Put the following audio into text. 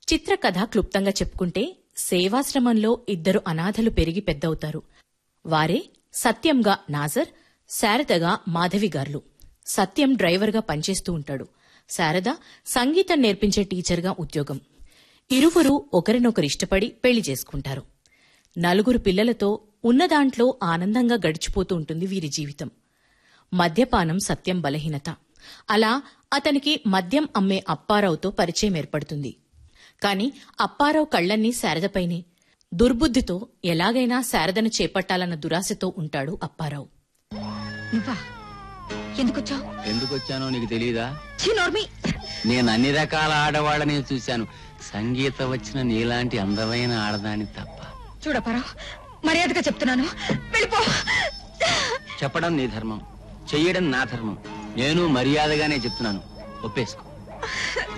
చిత్రకథ క్లుప్తంగా చెప్పుకుంటే సేవాశ్రమంలో ఇద్దరు అనాథలు పెరిగి పెద్దవుతారు వారే సత్యంగా నాజర్ శారదగా మాధవిగార్లు సత్యం డ్రైవర్గా పనిచేస్తూ ఉంటాడు శారద సంగీతం నేర్పించే టీచర్గా ఉద్యోగం ఇరువురు ఒకరినొకరు ఇష్టపడి పెళ్లి చేసుకుంటారు నలుగురు పిల్లలతో ఉన్నదాంట్లో ఆనందంగా గడిచిపోతూ ఉంటుంది వీరి జీవితం మద్యపానం సత్యం బలహీనత అలా అతనికి మద్యం అమ్మే అప్పారావుతో పరిచయం ఏర్పడుతుంది కాని అప్పారావు కళ్లన్నీ శారదపైనే దుర్బుద్ధితో ఎలాగైనా శారదను చేపట్టాలన్న దురాశతో ఉంటాడు అప్పారావు నువ్వా ఎందుకొచ్చావు ఎందుకు వచ్చానో నీకు తెలియదా ఛీ నోర్మి నేను అన్ని రకాల ఆడవాళ్ళని చూశాను సంగీత వచ్చిన నీలాంటి అందమైన ఆడదాని తప్ప చూడపారావు మర్యాదగా చెప్తున్నాను వెళ్ళిపో చెప్పడం నీ ధర్మం చెయ్యడం నా ధర్మం నేను మర్యాదగానే చెప్తున్నాను ఒప్పేసుకో